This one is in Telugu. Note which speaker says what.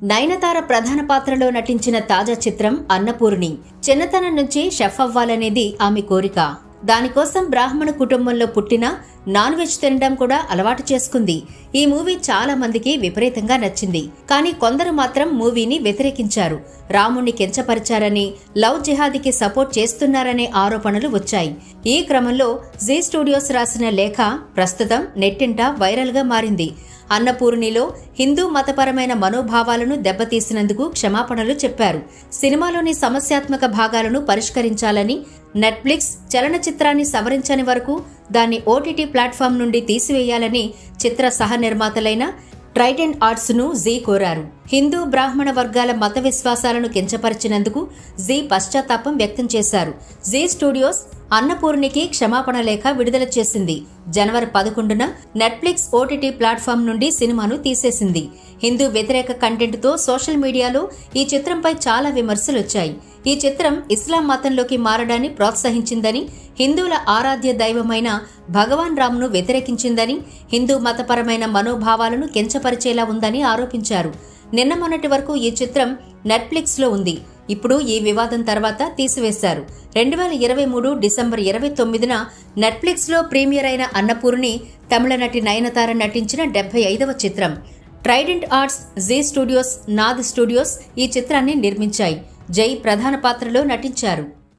Speaker 1: నయనతార ప్రధాన పాత్రలో నటించిన తాజా చిత్రం అన్నపూర్ణి చిన్నతనం నుంచి షెఫ్ అవ్వాలనేది ఆమె కోరిక దానికోసం బ్రాహ్మణ కుటుంబంలో పుట్టిన నాన్ వెజ్ తినడం కూడా అలవాటు చేసుకుంది ఈ మూవీ చాలా మందికి విపరీతంగా నచ్చింది కానీ కొందరు మాత్రం మూవీని వ్యతిరేకించారు రాముణ్ణి కించపరిచారని లవ్ జిహాదీకి సపోర్ట్ చేస్తున్నారనే ఆరోపణలు వచ్చాయి ఈ క్రమంలో జీ స్టూడియోస్ రాసిన లేఖ ప్రస్తుతం నెట్టింట వైరల్గా మారింది అన్నపూర్ణిలో హిందూ మతపరమైన మనోభావాలను దెబ్బతీసినందుకు క్షమాపణలు చెప్పారు సినిమాలోని సమస్యాత్మక భాగాలను పరిష్కరించాలని నెట్ఫ్లిక్స్ చలనచిత్రాన్ని సవరించని వరకు దాన్ని ఓటీటీ ప్లాట్ఫామ్ నుండి తీసివేయాలని చిత్ర సహ నిర్మాతలైన ట్రైడెంట్ ఆర్ట్స్ ను జీ కోరారు హిందూ బ్రాహ్మణ వర్గాల మత విశ్వాసాలను కించపరిచినందుకు జీ పశ్చాత్తాపం వ్యక్తం చేశారు జీ స్టూడియోస్ అన్నపూర్ణికి క్షమాపణ లేఖ విడుదల చేసింది జనవరి పదకొండున నెట్ఫ్లిక్స్ ఓటీటీ ప్లాట్ఫామ్ నుండి సినిమాను తీసేసింది హిందూ వ్యతిరేక కంటెంట్తో సోషల్ మీడియాలో ఈ చిత్రంపై చాలా విమర్శలు వచ్చాయి ఈ చిత్రం ఇస్లాం మతంలోకి మారడాన్ని ప్రోత్సహించిందని హిందువుల ఆరాధ్య దైవమైన భగవాన్ రామ్ను వ్యతిరేకించిందని హిందూ మతపరమైన మనోభావాలను కించపరిచేలా ఉందని ఆరోపించారు నిన్న మొన్నటి వరకు ఈ చిత్రం నెట్ఫ్లిక్స్లో ఉంది ఇప్పుడు ఈ వివాదం తర్వాత తీసివేశారు రెండు వేల ఇరవై మూడు డిసెంబర్ ఇరవై తొమ్మిదిన నెట్ఫ్లిక్స్లో ప్రీమియర్ అయిన అన్నపూర్ణి తమిళ నటి నయనతార నటించిన డెబ్బై ఐదవ చిత్రం Trident Arts Zee Studios Naad Studios ఈ చిత్రాన్ని నిర్మించాయి జై ప్రధాన పాత్రలో నటించారు